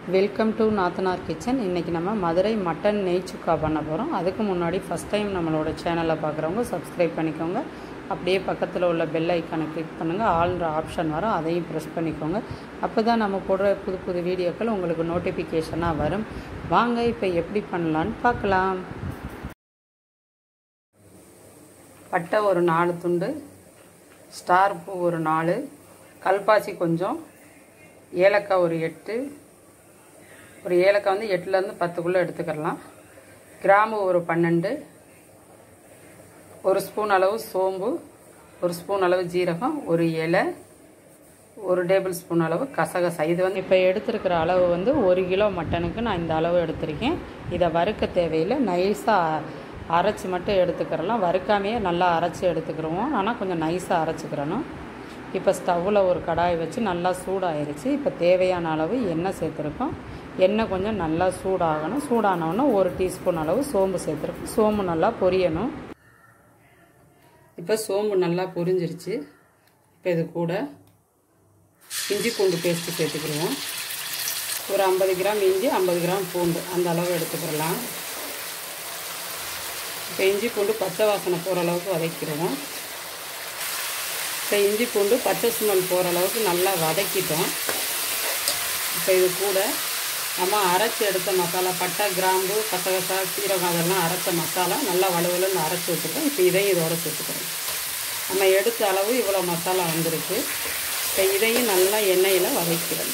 welcome to நாத்தனார் kitchen இன்றைக்கி நம்ம மதுரை மட்டன் நெய் சுக்கா பண்ண போகிறோம் அதுக்கு முன்னாடி ஃபஸ்ட் டைம் நம்மளோட சேனலை பார்க்குறவங்க சப்ஸ்கிரைப் பண்ணிக்கோங்க அப்படியே பக்கத்தில் உள்ள பெல் ஐக்கானை கிளிக் பண்ணுங்கள் ஆல்ன்ற ஆப்ஷன் வரும் அதையும் ப்ரெஸ் பண்ணிக்கோங்க அப்போ தான் நம்ம போடுற புது புது வீடியோக்கள் உங்களுக்கு நோட்டிஃபிகேஷனாக வரும் வாங்க இப்போ எப்படி பண்ணலான்னு பார்க்கலாம் பட்டை ஒரு நாலு துண்டு ஸ்டார் பூ ஒரு நாலு கல்பாசி கொஞ்சம் ஏலக்காய் ஒரு எட்டு ஒரு ஏலக்காய் வந்து எட்டுலேருந்து பத்துக்குள்ளே எடுத்துக்கிடலாம் கிராம்பு ஒரு பன்னெண்டு ஒரு ஸ்பூன் அளவு சோம்பு ஒரு ஸ்பூன் அளவு ஜீரகம் ஒரு இலை ஒரு டேபிள் ஸ்பூன் அளவு கசகசா இது வந்து இப்போ எடுத்துருக்கிற அளவு வந்து ஒரு கிலோ மட்டனுக்கு நான் இந்த அளவு எடுத்திருக்கேன் இதை வறுக்க தேவையில்லை நைஸாக அரைச்சி மட்டும் எடுத்துக்கிறலாம் வறுக்காமையே நல்லா அரைச்சி எடுத்துக்கிறோம் ஆனால் கொஞ்சம் நைஸாக அரைச்சிக்கிறணும் இப்போ ஸ்டவ்வில் ஒரு கடாய் வச்சு நல்லா சூடாயிருச்சு இப்போ தேவையான அளவு எண்ணெய் சேர்த்துருக்கோம் எண்ணெய் கொஞ்சம் நல்லா சூடாகணும் சூடானவுடனே ஒரு டீஸ்பூன் அளவு சோம்பு சேர்த்துருக்கோம் சோம்பு நல்லா பொரியணும் இப்போ சோம்பு நல்லா பொரிஞ்சிருச்சு இப்போ இது கூட இஞ்சி பூண்டு பேஸ்ட்டு சேர்த்துக்கிடுவோம் ஒரு ஐம்பது கிராம் இஞ்சி ஐம்பது கிராம் பூண்டு அந்த அளவு எடுத்துக்கிடலாம் இப்போ இஞ்சி பூண்டு பச்சை வாசனை போகிற அளவுக்கு வதக்கிடுவோம் இப்போ இஞ்சி பூண்டு பச்சை ஸ்மெல் போகிற அளவுக்கு நல்லா வதக்கிட்டோம் இப்போ இது கூட நம்ம அரைச்சி எடுத்த மசாலா பட்டை கிராம்பு கசகசா சீரகம் அதெல்லாம் அரைச்ச மசாலா நல்லா வலுவலுன்னு அரைச்சி வச்சுருக்கோம் இப்போ இதையும் இதோட சேர்த்துக்கிறோம் நம்ம எடுத்த அளவு இவ்வளோ மசாலா வந்திருக்கு இப்போ இதையும் நல்லா எண்ணெயில் வதக்கிறோம்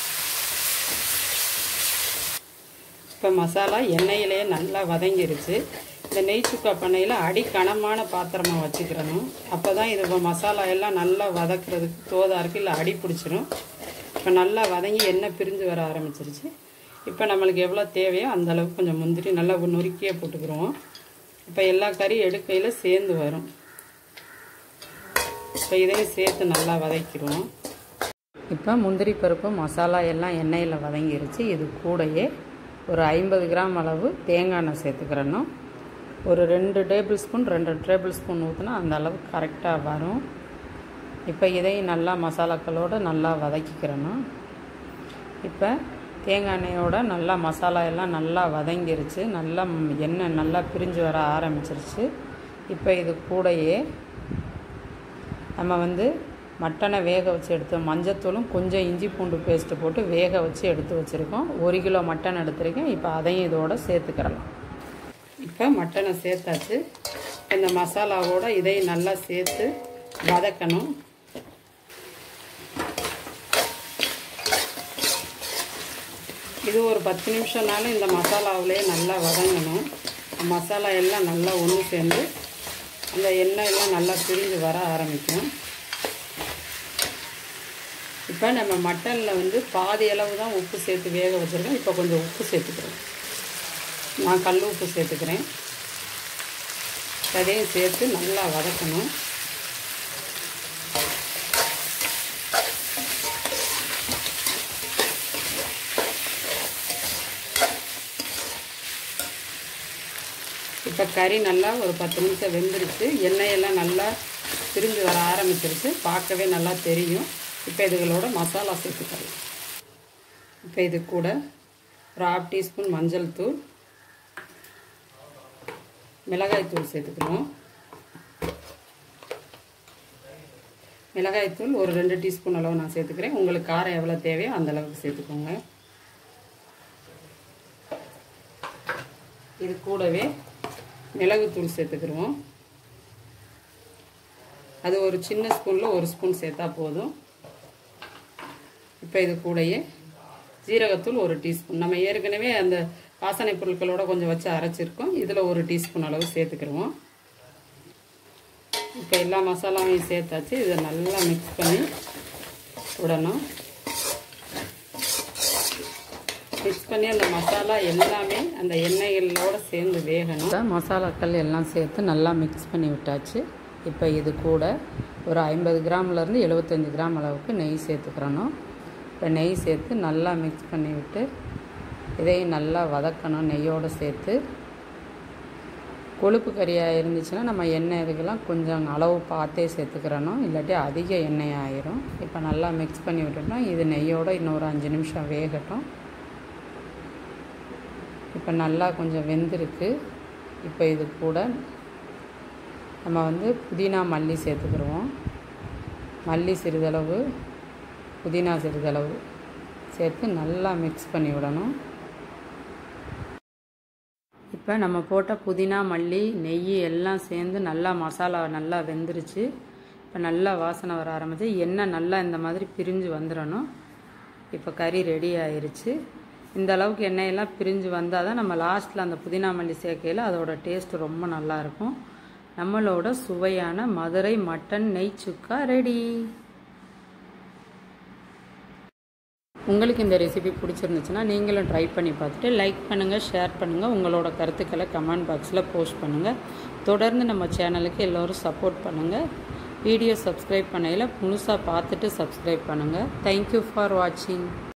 இப்போ மசாலா எண்ணெயிலேயே நல்லா வதங்கிருச்சு இந்த நெய் சுக்கா பண்ணையில் அடி கனமான பாத்திரமாக வச்சுக்கிறணும் அப்போ தான் இது இப்போ மசாலா எல்லாம் நல்லா வதக்குறதுக்கு தோதாக இருக்குது இல்லை அடி பிடிச்சிரும் இப்போ நல்லா வதங்கி எண்ணெய் பிரிஞ்சு வர ஆரம்பிச்சிருச்சு இப்போ நம்மளுக்கு எவ்வளோ தேவையோ அந்த அளவுக்கு கொஞ்சம் முந்திரி நல்லா நொறுக்கியே போட்டுக்கிறோம் இப்போ எல்லா கறி எடுக்கையில் சேர்ந்து வரும் இப்போ இதையும் சேர்த்து நல்லா வதக்கிடுவோம் இப்போ முந்திரி பருப்பு மசாலா எல்லாம் எண்ணெயில் வதங்கிருச்சு இது கூடயே ஒரு ஐம்பது கிராம் அளவு தேங்காய் எண்ணெய் சேர்த்துக்கிறணும் ஒரு ரெண்டு டேபிள் ஸ்பூன் ரெண்டு டேபிள் ஸ்பூன் ஊற்றினா அந்த அளவுக்கு கரெக்டாக வரும் இப்போ இதையும் நல்லா மசாலாக்களோடு நல்லா வதக்கிக்கிறணும் இப்போ தேங்காய் எண்ணெயோட நல்லா மசாலா எல்லாம் நல்லா வதங்கிருச்சு நல்லா எண்ணெய் நல்லா பிரிஞ்சு வர ஆரம்பிச்சிருச்சு இப்போ இது கூடயே நம்ம வந்து மட்டனை வேக வச்சு எடுத்தோம் மஞ்சத்தூளும் கொஞ்சம் இஞ்சி பூண்டு பேஸ்ட்டு போட்டு வேக வச்சு எடுத்து வச்சுருக்கோம் ஒரு கிலோ மட்டன் எடுத்திருக்கேன் இப்போ அதையும் இதோட சேர்த்துக்கிறலாம் இப்போ மட்டனை சேர்த்தாச்சு இந்த மசாலாவோட இதையும் நல்லா சேர்த்து வதக்கணும் இது ஒரு பத்து நிமிஷம்னாலும் இந்த மசாலாவிலே நல்லா வதங்கணும் மசாலா எல்லாம் நல்லா ஒன்று சேர்ந்து அந்த எண்ணெய் எல்லாம் நல்லா பிரிஞ்சு வர ஆரம்பிக்கும் இப்போ நம்ம மட்டனில் வந்து பாதி அளவு தான் உப்பு சேர்த்து வேக வச்சுருக்கோம் இப்போ கொஞ்சம் உப்பு சேர்த்துக்கிறோம் நான் கல் உப்பு சேர்த்துக்கிறேன் அதையும் சேர்த்து நல்லா வதக்கணும் இப்போ கறி நல்லா ஒரு பத்து நிமிஷம் வெந்துருச்சு எண்ணெயெல்லாம் நல்லா பிரிஞ்சு வர ஆரம்பிச்சிருச்சு பார்க்கவே நல்லா தெரியும் இப்போ இதுகளோட மசாலா சேர்த்துக்கலாம் இப்போ இது கூட ஒரு ஹாஃப் டீஸ்பூன் மஞ்சள் தூள் மிளகாய் தூள் சேர்த்துக்கணும் மிளகாய் தூள் ஒரு ரெண்டு டீஸ்பூன் அளவு நான் சேர்த்துக்கிறேன் உங்களுக்கு காரம் எவ்வளோ தேவையோ அந்த அளவுக்கு சேர்த்துக்கோங்க இது கூடவே மிளகுத்தூள் சேர்த்துக்கிடுவோம் அது ஒரு சின்ன ஸ்பூனில் ஒரு ஸ்பூன் சேர்த்தா போதும் இப்போ இது கூடயே ஜீரகத்தூள் ஒரு டீஸ்பூன் நம்ம ஏற்கனவே அந்த வாசனை பொருட்களோட கொஞ்சம் வச்சு அரைச்சிருக்கோம் இதில் ஒரு டீஸ்பூன் அளவு சேர்த்துக்கிடுவோம் இப்போ எல்லா மசாலாவையும் சேர்த்தாச்சு இதை நல்லா மிக்ஸ் பண்ணி விடணும் மிக்ஸ் பண்ணி அந்த மசாலா எல்லாமே அந்த எண்ணெய்களோடு சேர்ந்து வேகணும் மசாலாக்கள் எல்லாம் சேர்த்து நல்லா மிக்ஸ் பண்ணி விட்டாச்சு இப்போ இது கூட ஒரு ஐம்பது கிராம்லேருந்து எழுபத்தஞ்சி கிராம் அளவுக்கு நெய் சேர்த்துக்கிறணும் இப்போ நெய் சேர்த்து நல்லா மிக்ஸ் பண்ணி விட்டு இதையும் நல்லா வதக்கணும் நெய்யோடு சேர்த்து கொழுப்பு கறியாக இருந்துச்சுன்னா நம்ம எண்ணெய் இதுக்கெல்லாம் கொஞ்சம் அளவு பார்த்தே சேர்த்துக்கிறணும் இல்லாட்டி அதிக எண்ணெய் ஆயிரும் இப்போ நல்லா மிக்ஸ் பண்ணி விட்டுட்டோம் இது நெய்யோடு இன்னொரு அஞ்சு நிமிஷம் வேகட்டும் இப்போ நல்லா கொஞ்சம் வெந்திருக்கு இப்போ இது கூட நம்ம வந்து புதினா மல்லி சேர்த்துக்கிடுவோம் மல்லி சிறிதளவு புதினா சிறிதளவு சேர்த்து நல்லா மிக்ஸ் பண்ணி விடணும் இப்போ நம்ம போட்ட புதினா மல்லி நெய் எல்லாம் சேர்ந்து நல்லா மசாலா நல்லா வெந்துருச்சு இப்போ நல்லா வாசனை வர ஆரம்பிச்சு எண்ணெய் நல்லா இந்த மாதிரி பிரிஞ்சு வந்துடணும் இப்போ கறி ரெடி ஆயிருச்சு இந்த அளவுக்கு எண்ணெயெல்லாம் பிரிஞ்சு வந்தால் தான் நம்ம லாஸ்ட்டில் அந்த புதினா மல்லி சேர்க்கையில் அதோட டேஸ்ட் ரொம்ப நல்லாயிருக்கும் நம்மளோட சுவையான மதுரை மட்டன் நெய் சுக்கா ரெடி உங்களுக்கு இந்த ரெசிபி பிடிச்சிருந்துச்சுன்னா நீங்களும் ட்ரை பண்ணி பார்த்துட்டு லைக் பண்ணுங்கள் ஷேர் பண்ணுங்கள் உங்களோட கருத்துக்களை கமெண்ட் பாக்ஸில் போஸ்ட் பண்ணுங்கள் தொடர்ந்து நம்ம சேனலுக்கு எல்லோரும் சப்போர்ட் பண்ணுங்கள் வீடியோ சப்ஸ்கிரைப் பண்ணையில் முழுசாக பார்த்துட்டு சப்ஸ்கிரைப் பண்ணுங்கள் தேங்க்யூ ஃபார் வாட்சிங்